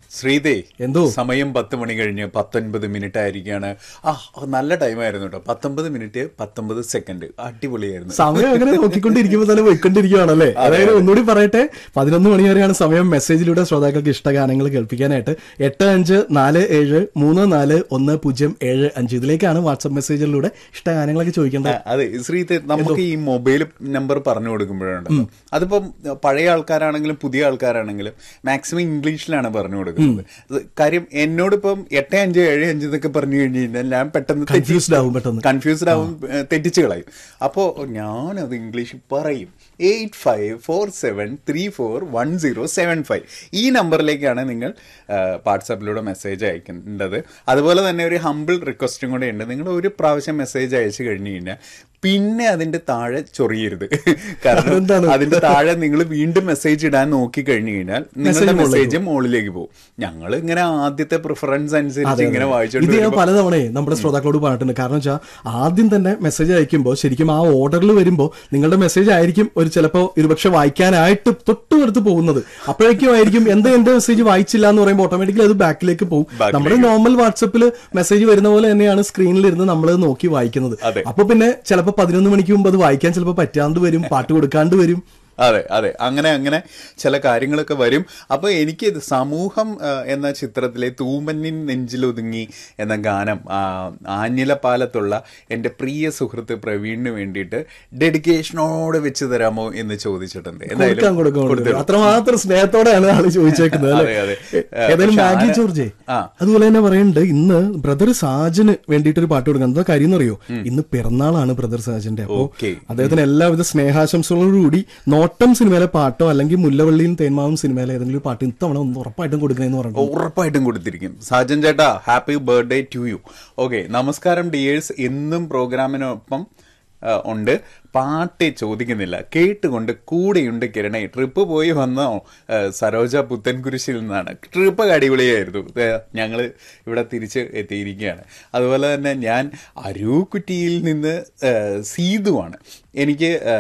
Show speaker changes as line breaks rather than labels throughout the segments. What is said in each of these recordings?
ശ്രീതേ
എന്തോ?
സമയം പത്ത് മണി കഴിഞ്ഞ് പത്തൊൻപത് മിനിറ്റ് ആയിരിക്കാണ് ആ നല്ല ടൈമായിരുന്നു കേട്ടോ പത്തൊമ്പത് മിനിറ്റ് പത്തൊമ്പത് സെക്കൻഡ് അടിപൊളിയായിരുന്നു
സമയം അങ്ങനെ നോക്കിക്കൊണ്ടിരിക്കുമ്പോൾ തന്നെ പോയിക്കൊണ്ടിരിക്കുകയാണല്ലേ അതായത് ഒന്നുകൂടി പറയട്ടെ പതിനൊന്ന് മണി വരെയാണ് സമയം മെസ്സേജിലൂടെ ശ്രോതാക്കൾക്ക് ഇഷ്ടഗാനങ്ങൾ കേൾപ്പിക്കാനായിട്ട് എട്ട് അഞ്ച് നാല് ഏഴ് മൂന്ന് നാല് ഒന്ന് പൂജ്യം ഏഴ് അഞ്ച് ഇതിലേക്കാണ് വാട്സപ്പ് മെസ്സേജിലൂടെ ഇഷ്ടഗാനങ്ങളൊക്കെ ചോദിക്കേണ്ടത്
ആ, അതെ ശ്രീത്തെ നമുക്ക് ഈ മൊബൈൽ നമ്പർ പറഞ്ഞു കൊടുക്കുമ്പോഴുണ്ടല്ലോ അതിപ്പം പഴയ ആൾക്കാരാണെങ്കിലും പുതിയ ആൾക്കാരാണെങ്കിലും മാക്സിമം ഇംഗ്ലീഷിലാണ് പറഞ്ഞു കൊടുക്കുന്നത് അത് കാര്യം എന്നോടിപ്പം എട്ട് അഞ്ച് ഏഴ് അഞ്ച് എന്നൊക്കെ പറഞ്ഞു കഴിഞ്ഞ് കഴിഞ്ഞാൽ ഞാൻ പെട്ടെന്ന്
Confused ആവും പെട്ടെന്ന്.
കൺഫ്യൂസ്ഡ് ആവും ഏഹ്, തെറ്റിച്ച് കളയും അപ്പോൾ ഞാനത് ഇംഗ്ലീഷിൽ പറയും eight five four seven three four one zero seven five ഈ നമ്പറിലേക്കാണ് നിങ്ങൾ വാട്സാപ്പിലൂടെ മെസ്സേജ് അയക്കേണ്ടത് അതുപോലെ തന്നെ ഒരു ഹമ്പിൾ റിക്വസ്റ്റും കൂടെ ഉണ്ട് നിങ്ങൾ ഒരു പ്രാവശ്യം മെസ്സേജ് അയച്ചു കഴിഞ്ഞു കഴിഞ്ഞാൽ പിന്നെ അതിന്റെ താഴെ ചൊറിയരുത് കാരണം
അതെന്താണ്?
അതിന്റെ താഴെ നിങ്ങൾ വീണ്ടും മെസ്സേജ് ഇടാൻ നോക്കി കഴിഞ്ഞു കഴിഞ്ഞാൽ നിങ്ങളുടെ മെസ്സേജ് മുകളിലേക്ക് പോകും ഞങ്ങൾ ഇങ്ങനെ ആദ്യത്തെ പ്രിഫറൻസ് അനുസരിച്ച് ഇങ്ങനെ
ഇത്
വായിച്ചോണ്ട്
ഞാൻ പലതവണയെ നമ്മുടെ ശ്രോതാക്കളോട് പറഞ്ഞിട്ടുണ്ട് കാരണം വെച്ചാൽ ആദ്യം തന്നെ മെസ്സേജ് അയക്കുമ്പോൾ ശരിക്കും ആ ഓർഡറിൽ വരുമ്പോൾ നിങ്ങളുടെ മെസ്സേജ് ആയിരിക്കും ഒരു ചിലപ്പോൾ ഒരുപക്ഷെ വായിക്കാനായിട്ട് തൊട്ടുമെടുത്ത് പോകുന്നത് അപ്പോഴേക്കും ആയിരിക്കും എന്താ എന്റെ മെസ്സേജ് വായിച്ചില്ല എന്ന് പറയുമ്പോൾ ഓട്ടോമാറ്റിക്കലി അത് ബാക്കിലേക്ക് പോകും
Back
നമ്മുടെ നോർമൽ വാട്സപ്പിൽ മെസ്സേജ് വരുന്ന പോലെ തന്നെയാണ് സ്ക്രീനിൽ ഇരുന്ന് നമ്മൾ നോക്കി വായിക്കുന്നത്
അതെ.
അപ്പൊ പിന്നെ ചിലപ്പോൾ പതിനൊന്ന് മണിക്ക് മുമ്പ് അത് വായിക്കാൻ ചിലപ്പോൾ പറ്റാണ്ട് വരും പാട്ട് കൊടുക്കാണ്ട് വരും
അതെ അതെ അങ്ങനെ അങ്ങനെ ചില കാര്യങ്ങളൊക്കെ വരും അപ്പൊ എനിക്ക് ഇത് സമൂഹം ആ, എന്ന ചിത്രത്തിലെ തൂമന്നിൻ നെഞ്ചിലൊതുങ്ങി എന്ന ഗാനം ആ, ആഞ്ഞിലപ്പാലത്തുള്ള എൻ്റെ പ്രിയ സുഹൃത്ത് പ്രവീണിന് വേണ്ടിയിട്ട് ഡെഡിക്കേഷനോട് വെച്ച് തരാമോ എന്ന് ചോദിച്ചിട്ടുണ്ട്
കൊടുക്കാൻ കൊടുക്കാൻ കൊടുക്കാം അത്രമാത്രം സ്നേഹത്തോടെയാണ് ആള് ചോദിച്ചേക്കുന്നത്
അതെ, അതെ.
അല്ലേ ഏതായാലും
പക്ഷെ
മാഗി
ആന-
ജോർജേ
ആ.
അതുപോലെ തന്നെ പറയുന്നുണ്ട് ഇന്ന് ബ്രദർ സാജന് വേണ്ടിയിട്ട് ഒരു പാട്ട് കൊടുക്കണം എന്താ കാര്യം എന്നറിയോ ഇന്ന് പിറന്നാളാണ് ബ്രദർ സാജന്റെ അപ്പോ
ഓക്കേ.
അദ്ദേഹത്തിന് എല്ലാവിധ സ്നേഹാശംസകളോടുകൂടി നോട്ടം സിനിമയിലെ പാട്ടോ അല്ലെങ്കിൽ മുല്ലവള്ളിയും തേന്മാവും സിനിമയിലെ ഏതെങ്കിലും ഒരു പാട്ട് ഇത്തവണ ഒന്ന് ഉറപ്പായിട്ടും കൊടുക്കണമെന്ന് പറഞ്ഞു
ഉറപ്പായിട്ടും കൊടുത്തിരിക്കും സാജൻ ചേട്ടാ happy birthday to you okay നമസ്കാരം ഡിയേഴ്സ് എന്നും പ്രോഗ്രാമിനൊപ്പം ആ, ഉണ്ട് പാട്ട് ചോദിക്കുന്നില്ല കേട്ടുകൊണ്ട് കൂടെയുണ്ട് കിരണേ ട്രിപ്പ് പോയി വന്നോ ആ, സരോജ പുത്തൻകുരിശിൽ നിന്നാണ് ട്രിപ്പ് അടിപൊളിയായിരുന്നു ഞങ്ങൾ ഇവിടെ തിരിച്ച് എത്തിയിരിക്കുകയാണ് അതുപോലെ തന്നെ ഞാൻ അരൂക്കുറ്റിയിൽ നിന്ന് ആ, സീതുവാണ് എനിക്ക് ആ,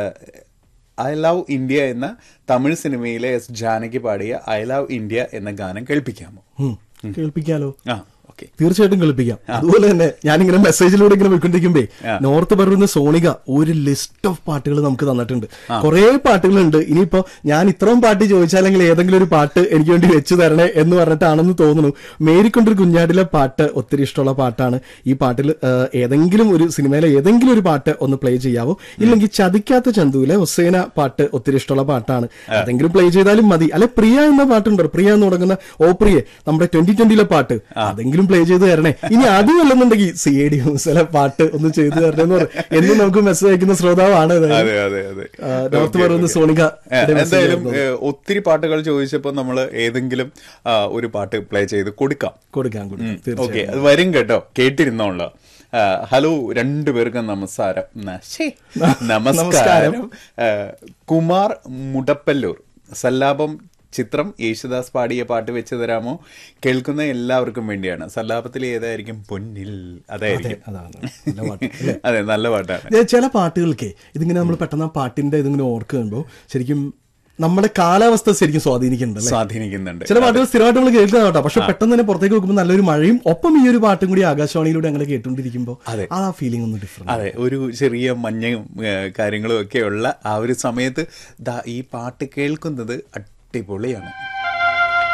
ഐ ലവ് ഇന്ത്യ എന്ന തമിഴ് സിനിമയിലെ എസ് ജാനകി പാടിയ ഐ ലവ് ഇന്ത്യ എന്ന ഗാനം കേൾപ്പിക്കാമോ
ഉം. കേൾപ്പിക്കാലോ
ആ ഓക്കെ
തീർച്ചയായിട്ടും കളിപ്പിക്കാം അതുപോലെ തന്നെ ഞാനിങ്ങനെ മെസ്സേജിലൂടെ ഇങ്ങനെ പോയിക്കൊണ്ടിരിക്കുമ്പേ നോർത്ത് പറയുന്ന സോണിക ഒരു ലിസ്റ്റ് ഓഫ് പാട്ടുകൾ നമുക്ക് തന്നിട്ടുണ്ട് കുറെ പാട്ടുകളുണ്ട് ഇനിയിപ്പോ ഞാൻ ഇത്രയും പാട്ട് ചോദിച്ചാലെങ്കിൽ ഏതെങ്കിലും ഒരു പാട്ട് എനിക്ക് വേണ്ടി വെച്ച് തരണേ എന്ന് പറഞ്ഞിട്ടാണെന്ന് തോന്നുന്നു മേരിക്കൊണ്ടൊരു കുഞ്ഞാടിലെ പാട്ട് ഒത്തിരി ഇഷ്ടമുള്ള പാട്ടാണ് ഈ പാട്ടിൽ ആ, ഏതെങ്കിലും ഒരു സിനിമയിലെ ഏതെങ്കിലും ഒരു പാട്ട് ഒന്ന് പ്ലേ ചെയ്യാവോ ഇല്ലെങ്കിൽ ചതിക്കാത്ത ചന്തുവിലെ ഹുസൈന പാട്ട് ഒത്തിരി ഇഷ്ടമുള്ള പാട്ടാണ് അതെങ്കിലും പ്ലേ ചെയ്താലും മതി അല്ലെ പ്രിയ എന്ന പാട്ടുണ്ടോ പ്രിയ എന്ന് തുടങ്ങുന്ന ഓ പ്രിയെ നമ്മുടെ ട്വന്റി ട്വന്റിയിലെ പാട്ട് അതെങ്കിലും പ്ലേ ചെയ്ത് തരണേ ഇനി അതും അല്ലെന്നുണ്ടെങ്കിൽ സി എ ഡി ഹൗസിലെ പാട്ട് ഒന്ന് ചെയ്തു തരണേ എന്ന് പറയും എന്നും നമുക്ക് മെസ്സേജ് അയക്കുന്ന ശ്രോതാവാണ് ഇത്.
അതെ അതെ അതെ
ആ, നോർത്ത് പറയുന്ന സോണിക
ഏ, എന്തായാലും ഏ, ഒത്തിരി പാട്ടുകൾ ചോദിച്ചപ്പോൾ നമ്മൾ ഏതെങ്കിലും ആ, ഒരു പാട്ട് പ്ലേ ചെയ്ത് കൊടുക്കാം
കൊടുക്കാൻ കൊടുക്കാം തീർച്ചയായും
ഓക്കെ അത് വരും കേട്ടോ കേട്ടിരുന്നോളൂ ആ, ഹലോ രണ്ടുപേർക്കും നമസ്കാരം ന- ശ്ശേ. നമസ്കാരം ആ, കുമാർ മുടപ്പല്ലൂർ സല്ലാപം ചിത്രം യേശുദാസ് പാടിയ പാട്ട് വെച്ച് തരാമോ കേൾക്കുന്ന എല്ലാവർക്കും വേണ്ടിയാണ് സല്ലാപത്തിൽ ഏതായിരിക്കും പൊന്നിൽ അതായിരിക്കും
അതാണ് നല്ല പാട്ട് അല്ലേ?
അതെ നല്ല പാട്ടാണ്
ഏ, ചില പാട്ടുകൾക്ക് ഇതിങ്ങനെ നമ്മൾ പെട്ടെന്ന് ആ പാട്ടിന്റെ ഇതിങ്ങനെ ഓർക്കുമ്പോൾ ശരിക്കും നമ്മുടെ കാലാവസ്ഥ ശരിക്കും സ്വാധീനിക്കുന്നുണ്ട് അല്ലേ?
സ്വാധീനിക്കുന്നുണ്ട്
ചില പാട്ടുകൾ സ്ഥിരമായിട്ട് നമ്മൾ കേൾക്കുന്ന കേട്ടോ പക്ഷെ പെട്ടെന്ന് തന്നെ പുറത്തേക്ക് നോക്കുമ്പോൾ നല്ലൊരു മഴയും ഒപ്പം ഈ ഒരു പാട്ടും കൂടി ആകാശവാണിയിലൂടെ അങ്ങനെ കേട്ടുകൊണ്ടിരിക്കുമ്പോൾ
അതെ.
ആ ഫീലിംഗ് ഒന്ന് ഡിഫറെന്റ്
അതെ ഒരു ചെറിയ മഞ്ഞയും ഏ, കാര്യങ്ങളും ഒക്കെ ഉള്ള ആ ഒരു സമയത്ത് ദാ ഈ പാട്ട് കേൾക്കുന്നത് അടിപൊളിയാണ്